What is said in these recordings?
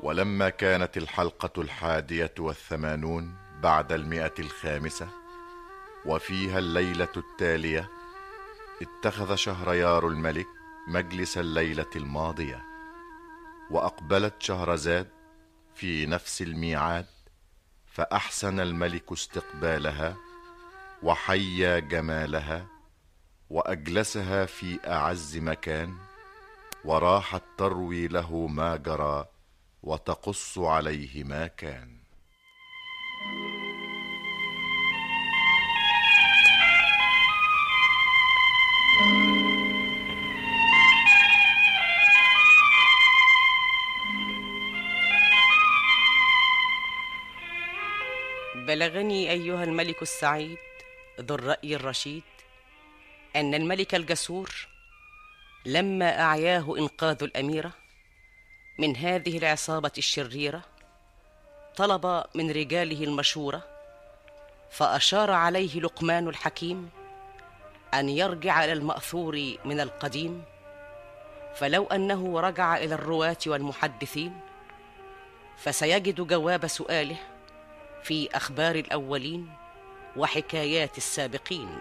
ولما كانت الحلقة الحادية والثمانون بعد المئة الخامسة وفيها الليلة التالية اتخذ شهريار الملك مجلس الليلة الماضية وأقبلت شهرزاد في نفس الميعاد فأحسن الملك استقبالها وحيا جمالها وأجلسها في أعز مكان وراحت تروي له ما جرى وتقص عليه ما كان بلغني ايها الملك السعيد ذو الراي الرشيد ان الملك الجسور لما اعياه انقاذ الاميره من هذه العصابه الشريره طلب من رجاله المشوره فاشار عليه لقمان الحكيم ان يرجع الى الماثور من القديم فلو انه رجع الى الرواه والمحدثين فسيجد جواب سؤاله في اخبار الاولين وحكايات السابقين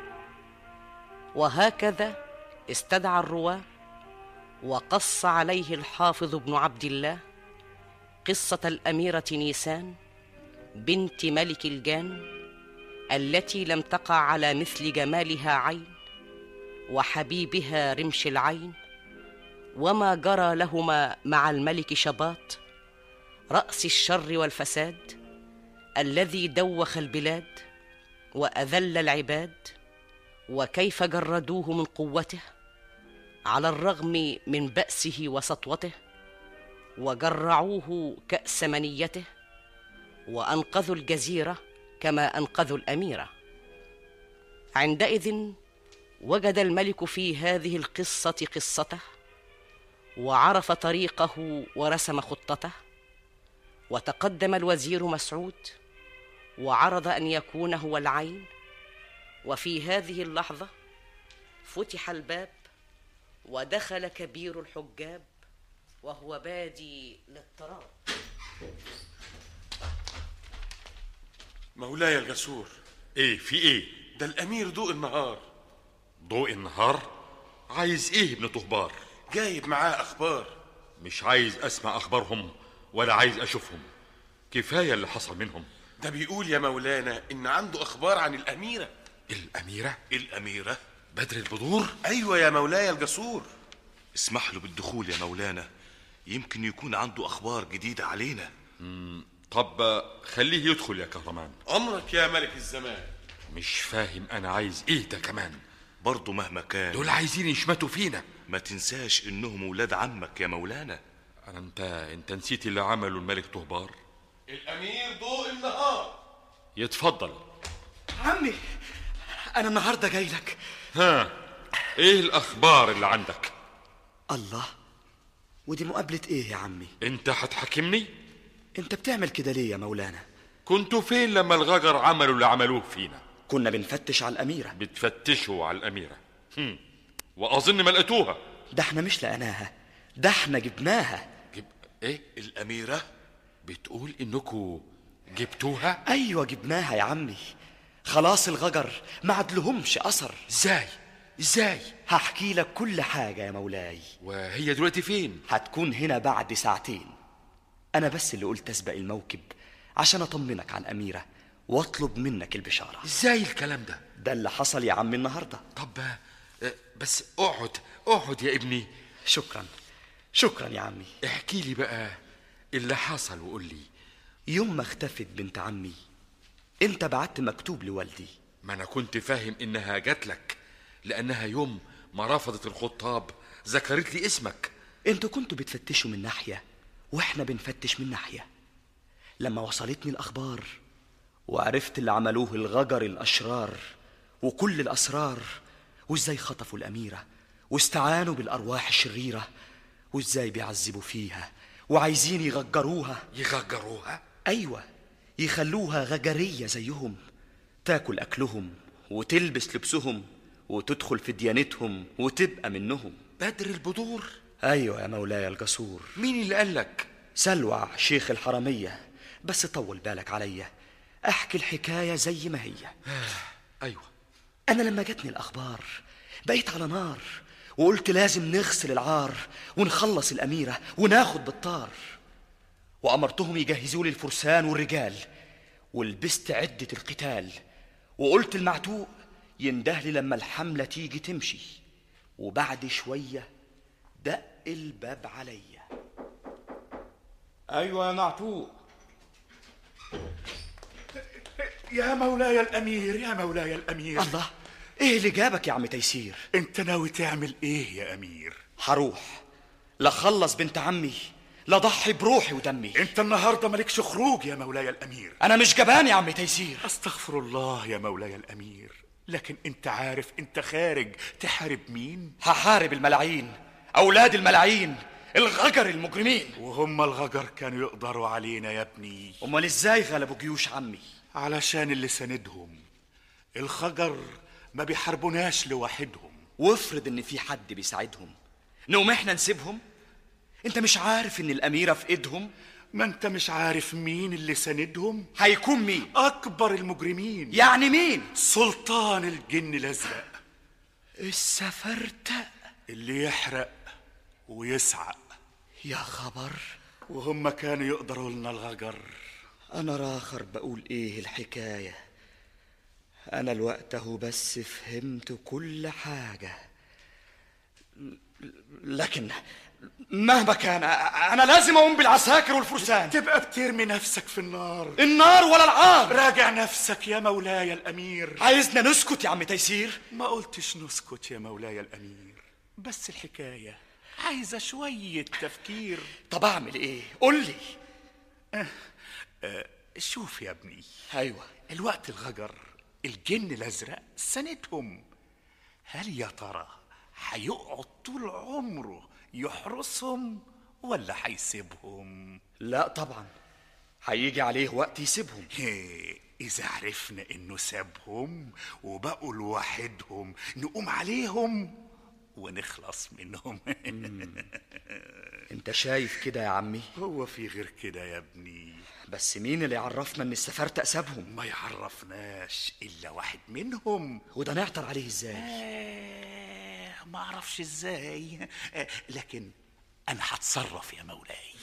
وهكذا استدعى الرواه وقص عليه الحافظ ابن عبد الله قصه الاميره نيسان بنت ملك الجان التي لم تقع على مثل جمالها عين وحبيبها رمش العين وما جرى لهما مع الملك شباط راس الشر والفساد الذي دوخ البلاد واذل العباد وكيف جردوه من قوته على الرغم من باسه وسطوته وجرعوه كاس منيته وانقذوا الجزيره كما انقذوا الاميره عندئذ وجد الملك في هذه القصه قصته وعرف طريقه ورسم خطته وتقدم الوزير مسعود وعرض ان يكون هو العين وفي هذه اللحظه فتح الباب ودخل كبير الحجاب وهو بادي للطراب مولاي الجسور ايه في ايه ده الامير ضوء النهار ضوء النهار عايز ايه ابن طهبار جايب معاه اخبار مش عايز اسمع اخبارهم ولا عايز اشوفهم كفايه اللي حصل منهم ده بيقول يا مولانا ان عنده اخبار عن الاميره الاميره الاميره بدر البدور ايوه يا مولاي الجسور اسمح له بالدخول يا مولانا يمكن يكون عنده اخبار جديده علينا طب خليه يدخل يا كهرمان امرك يا ملك الزمان مش فاهم انا عايز ايه ده كمان برضه مهما كان دول عايزين يشمتوا فينا ما تنساش انهم ولاد عمك يا مولانا انا انت انت نسيت اللي عمله الملك طهبار الامير ضوء النهار يتفضل عمي انا النهارده جاي لك ها ايه الاخبار اللي عندك الله ودي مقابله ايه يا عمي انت هتحاكمني انت بتعمل كده ليه يا مولانا كنتوا فين لما الغجر عملوا اللي عملوه فينا كنا بنفتش على الاميره بتفتشوا على الاميره هم. واظن ما لقيتوها ده احنا مش لقيناها ده احنا جبناها جب... ايه الاميره بتقول انكوا جبتوها ايوه جبناها يا عمي خلاص الغجر ما عدلهمش اثر ازاي ازاي هحكي لك كل حاجه يا مولاي وهي دلوقتي فين هتكون هنا بعد ساعتين انا بس اللي قلت اسبق الموكب عشان اطمنك على الاميره واطلب منك البشاره ازاي الكلام ده ده اللي حصل يا عمي النهارده طب آه، بس اقعد اقعد يا ابني شكرا شكرا يا عمي احكي لي بقى اللي حصل وقول لي يوم ما اختفت بنت عمي انت بعت مكتوب لوالدي ما انا كنت فاهم انها جات لك لانها يوم ما رفضت الخطاب ذكرت لي اسمك انتوا كنتوا بتفتشوا من ناحيه واحنا بنفتش من ناحيه لما وصلتني الاخبار وعرفت اللي عملوه الغجر الاشرار وكل الاسرار وازاي خطفوا الاميره واستعانوا بالارواح الشريره وازاي بيعذبوا فيها وعايزين يغجروها يغجروها ايوه يخلوها غجريه زيهم تاكل اكلهم وتلبس لبسهم وتدخل في ديانتهم وتبقى منهم بدر البدور ايوه يا مولاي الجسور مين اللي قال لك سلوع شيخ الحرمية بس طول بالك عليا احكي الحكاية زي ما هي ايوه أنا لما جاتني الأخبار بقيت على نار وقلت لازم نغسل العار ونخلص الأميرة وناخد بالطار وأمرتهم يجهزوا لي الفرسان والرجال ولبست عدة القتال وقلت المعتوق يندهلي لما الحملة تيجي تمشي وبعد شوية دق الباب عليا أيوة يا معتوق يا مولاي الأمير يا مولاي الأمير الله إيه اللي جابك يا عم تيسير أنت ناوي تعمل إيه يا أمير هروح لا خلص بنت عمي لا ضحي بروحي ودمي أنت النهاردة مالكش خروج يا مولاي الأمير انا مش جبان يا عم تيسير أستغفر الله يا مولاي الأمير لكن أنت عارف أنت خارج تحارب مين هحارب الملاعين اولاد الملاعين الغجر المجرمين وهم الغجر كانوا يقدروا علينا يا ابني امال ازاي غلبوا جيوش عمي علشان اللي ساندهم الخجر ما بيحاربوناش لوحدهم وافرض ان في حد بيساعدهم نقوم احنا نسيبهم انت مش عارف ان الاميره في ايدهم ما انت مش عارف مين اللي ساندهم هيكون مين اكبر المجرمين يعني مين سلطان الجن الازرق السفرتق اللي يحرق ويسعق يا خبر وهم كانوا يقدروا لنا الغجر انا راخر بقول ايه الحكايه انا الوقت اهو بس فهمت كل حاجه لكن مهما كان انا لازم اقوم بالعساكر والفرسان تبقى بترمي نفسك في النار النار ولا العار راجع نفسك يا مولاي الامير عايزنا نسكت يا عم تيسير ما قلتش نسكت يا مولاي الامير بس الحكايه عايزه شويه تفكير طب اعمل ايه قول لي شوف يا ابني ايوه الوقت الغجر الجن الازرق سندهم هل يا ترى هيقعد طول عمره يحرسهم ولا هيسيبهم لا طبعا هيجي عليه وقت يسيبهم هي، إذا عرفنا إنه سابهم وبقوا لوحدهم نقوم عليهم ونخلص منهم انت شايف كده يا عمي هو في غير كده يا ابني بس مين اللي يعرفنا ان السفرتق سابهم ما يعرفناش إلا واحد منهم وده نعطر عليه ازاي آه ما أعرفش إزاي آه لكن أنا هتصرف يا مولاي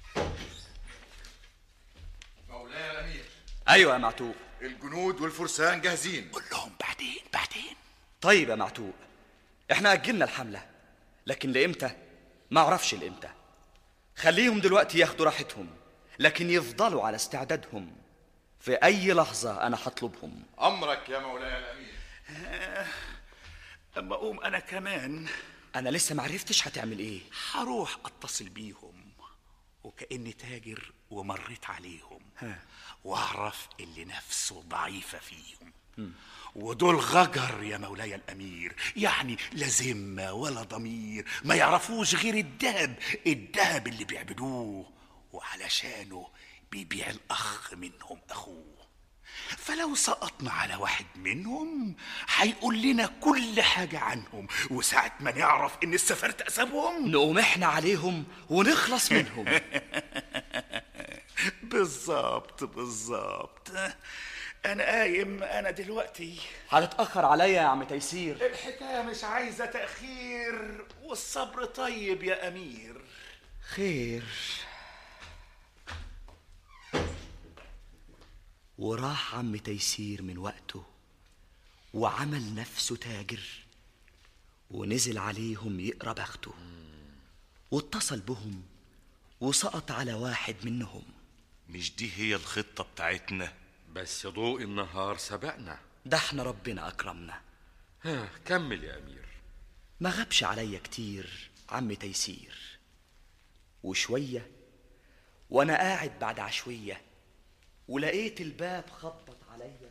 مولاي الأمير ايوه يا معتوق الجنود والفرسان جاهزين قول لهم بعدين بعدين طيب يا معتوق احنا اجلنا الحمله لكن لامتى ما اعرفش الامتى خليهم دلوقتي ياخدوا راحتهم لكن يفضلوا على استعدادهم في اي لحظه انا هطلبهم أمرك يا مولاي الأمير أما أقوم أنا كمان انا لسه معرفتش هتعمل ايه هروح اتصل بيهم وكأني تاجر ومريت عليهم واعرف اللي نفسه ضعيفة فيهم ودول غجر يا مولاي الأمير يعني لا ذمة ولا ضمير ما يعرفوش غير الدهب الدهب اللي بيعبدوه وعلشانه بيبيع الأخ منهم أخوه فلو سقطنا على واحد منهم هيقول لنا كل حاجة عنهم وساعة ما نعرف إن السفرت أسابهم نقوم احنا عليهم ونخلص منهم بالظبط بالظبط أنا قايم أنا دلوقتي هتتاخر عليا يا عم تيسير الحكاية مش عايزة تأخير والصبر طيب يا أمير خير وراح عم تيسير من وقته وعمل نفسه تاجر ونزل عليهم يقرا بخته واتصل بهم وسقط على واحد منهم مش دي هي الخطة بتاعتنا بس ضوء النهار سبقنا ده احنا ربنا اكرمنا ها كمل يا امير ما غابش عليا كتير عم تيسير وشوية وأنا قاعد بعد عشوية ولقيت الباب خبط عليا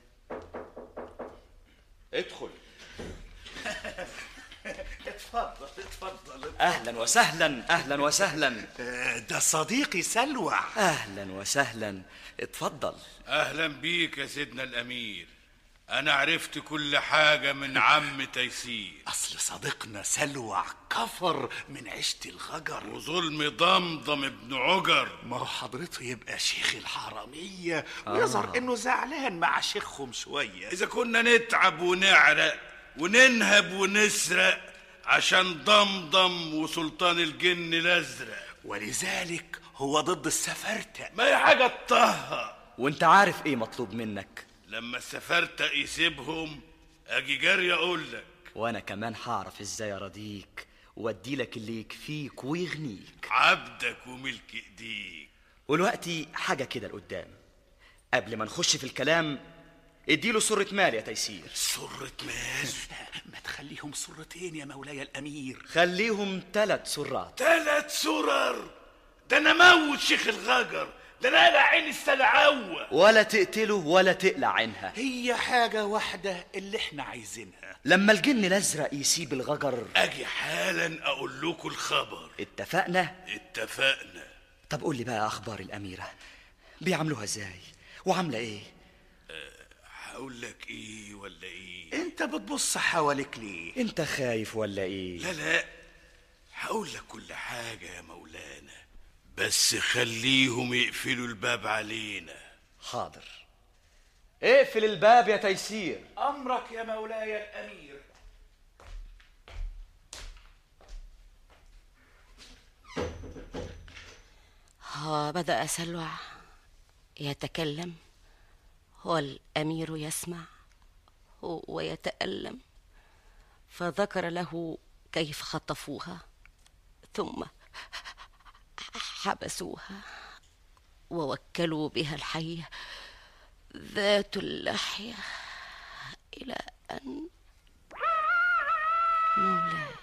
ادخل اتفضل اتفضل أهلا وسهلا أهلا وسهلا آه، ده صديقي سلوى أهلا وسهلا اتفضل اهلا بيك يا سيدنا الامير انا عرفت كل حاجة من عم تيسير اصل صديقنا سلوع كفر من عيشة الغجر وظلم ضمضم ابن عجر ما هو حضرته يبقى شيخ الحرامية ويظهر انه زعلان مع شيخهم شوية اذا كنا نتعب ونعرق وننهب ونسرق عشان ضمضم وسلطان الجن الازرق ولذلك هو ضد السفرتة ما هي حاجة تطهر وانت عارف ايه مطلوب منك لما السفرتة يسيبهم اجي جري اقول لك وانا كمان هعرف ازاي ارضيك واديلك اللي يكفيك ويغنيك عبدك وملك ايديك ودلوقتي حاجة كده لقدام قبل ما نخش في الكلام اديله سرة مال يا تيسير سرة مال ما تخليهم سرتين يا مولاي الأمير خليهم ثلاث سرات تلات سرر ده انا موت شيخ الغجر ده انا قلع عين السلعوة ولا تقتله ولا تقلع عينها هي حاجة واحدة اللي احنا عايزينها لما الجن الازرق يسيب الغجر اجي حالا اقول لكم الخبر اتفقنا اتفقنا طب قول لي بقى اخبار الاميره بيعملوها ازاي وعامله ايه هقول لك ايه ولا ايه انت بتبص حواليك ليه انت خايف ولا ايه لا لا هقول لك كل حاجة يا مولانا بس خليهم يقفلوا الباب علينا حاضر اقفل الباب يا تيسير أمرك يا مولاي الأمير ها بدأ سلوع يتكلم والأمير يسمع ويتألم فذكر له كيف خطفوها ثم حبسوها ووكلوا بها الحية ذات اللحية إلى أن مولاي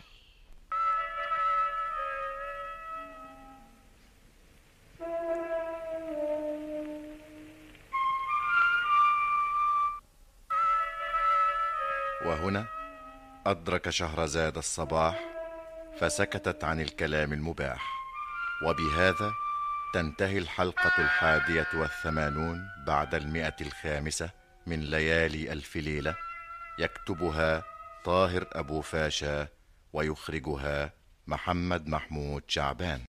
وهنا أدرك شهرزاد الصباح فسكتت عن الكلام المباح وبهذا تنتهي الحلقة الحادية والثمانون بعد المئة الخامسة من ليالي ألف ليلة يكتبها طاهر أبو فاشا ويخرجها محمد محمود شعبان